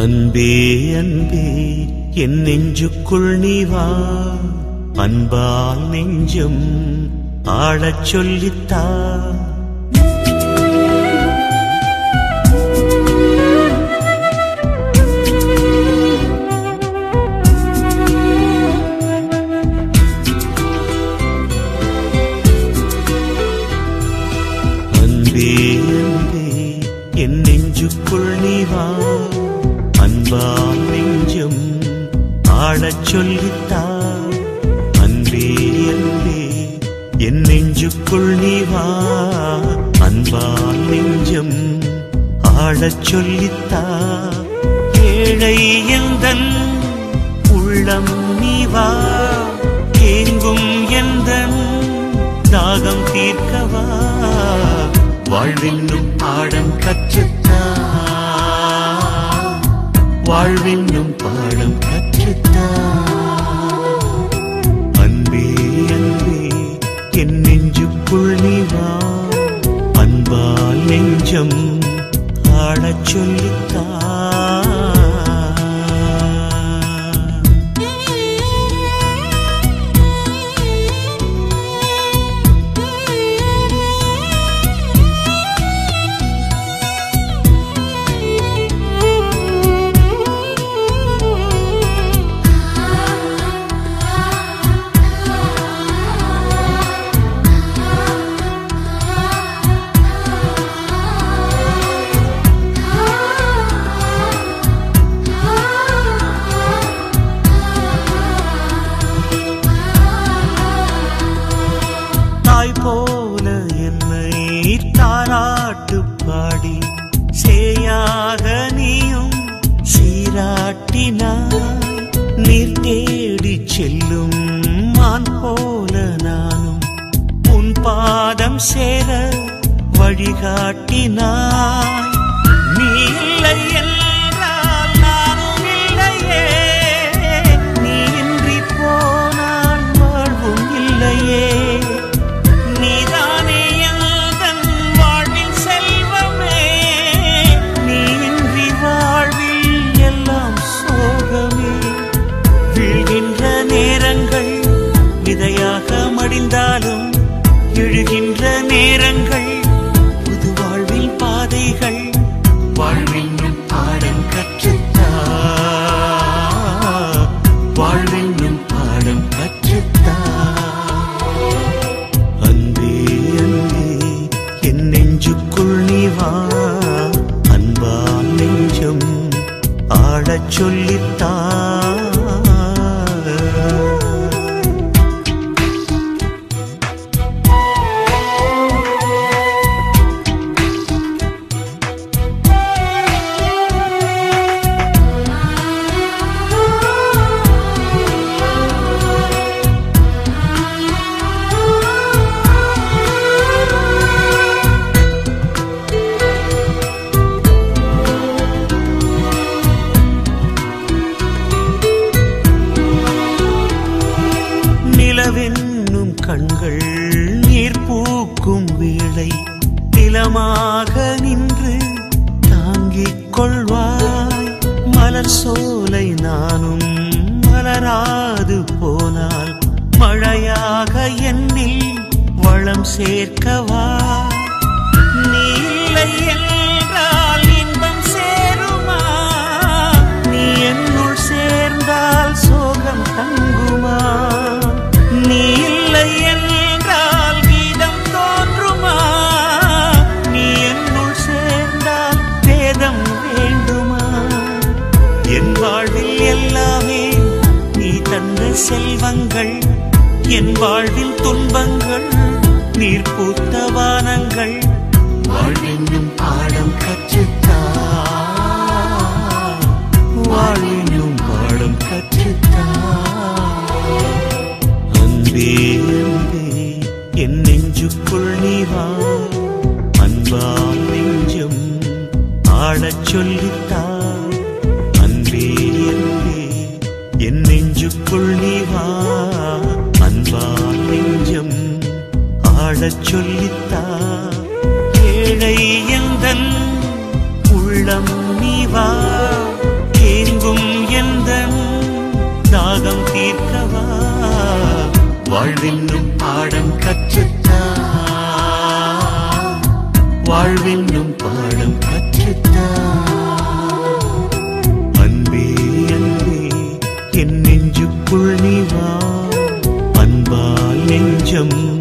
அன்பே அன்பே என் நெஞ்சுக்குள் நீ வா அன்பால் நெஞ்சம் ஆழச் சொல்லித்தா அன்பே அன்பே என் நெஞ்சுக்குள் நீ வா அன்பால் நெஞ்சம் ஆழச் சொல்லித்தா அன்பே அன்பே என் நெஞ்சுக்குள் நீ வா அன்பால் நெஞ்சம் ஆழச் சொல்லித்தா ஏழை எந்தன் உள்ளம் நீ வா ஏங்கும் எந்தன் தாகம் தீர்க்கவா வாழ்வென்னும் பாடம் கற்றுத்தா வாழ்வென்னும் பாடம் கற்றுத்தா அன்பே அன்பே என் நெஞ்சுக்குள் நீ வா அன்பால் நெஞ்சம் ஆடச் சொல்லித்தா தாய் போல என்னை தாராட்டு பாடி சேயாக நீயும் சீராட்டினாய் நீர் தேடி செல்லும் மான் போல நானும் உன் பாதம் சேர வழிகாட்டினாய் நீ இல்லை என்றால் நானும் இல்லையே நீ இன்றி போனால் வாழ்வும் இல்லையே நீதானே எந்தன் வாழ்வின் செல்வமே நீ இன்றி வாழ்வில் எல்லாம் சோகமே வீழ்கின்ற நேரங்கள் விதையாக மடிந்தாலும் எழுகின்ற நேரங்கள் புது வாழ்வில் பாதைகள் வாழ்வென்னும் பாடம் கற்றுத்தா வாழ்வென்னும் பாடம் கற்றுத்தா அன்பே அன்பே என் நெஞ்சுக்குள் நீ வா அன்பால் நெஞ்சம் ஆடச் சொல்லித்தா நிலவென்னும் கண்கள் நீர் பூக்கும் வேளை நிலமாக நின்று தாங்கிக் கொள்வாய் மலர் சோலை நானும் மலராது போனால் மழையாக என்னில் வளம் சேர்க்கவா நீ இல்லை என்றால் இன்பம் சேருமா நீ என்னுள் சேர்ந்தால் சோகம் தங்குமா நீ இல்லை என்றால் கீதம் தோன்றுமா நீ என்னுள் சேர்ந்தால் வேதம் வேண்டுமா என் வாழ்வில் எல்லாமே நீ தந்த செல்வங்கள் என் வாழ்வில் துன்பங்கள் நீர் பூத்த வானங்கள் வாழ்வென்னும் பாடம் கற்றுத்தா வாழ்வென்னும் பாடம் கற்றுத்தா அன்பே அன்பே என் நெஞ்சுக்குள் நீ வா அன்பால் நெஞ்சம் ஆடச் சொல்லித்தா அன்பே அன்பே என் நெஞ்சுக்குள் நீ வா அன்பால் நெஞ்சம் ஆடச் சொல்லித்தா ஏழை எந்தன் உள்ளம் நீ வா வாழ்வென்னும் பாடம் கற்றுத்தா வாழ்வென்னும் பாடம் கற்றுத்தா அன்பே அன்பே என் நெஞ்சுக்குள் நீ வா அன்பால் நெஞ்சம்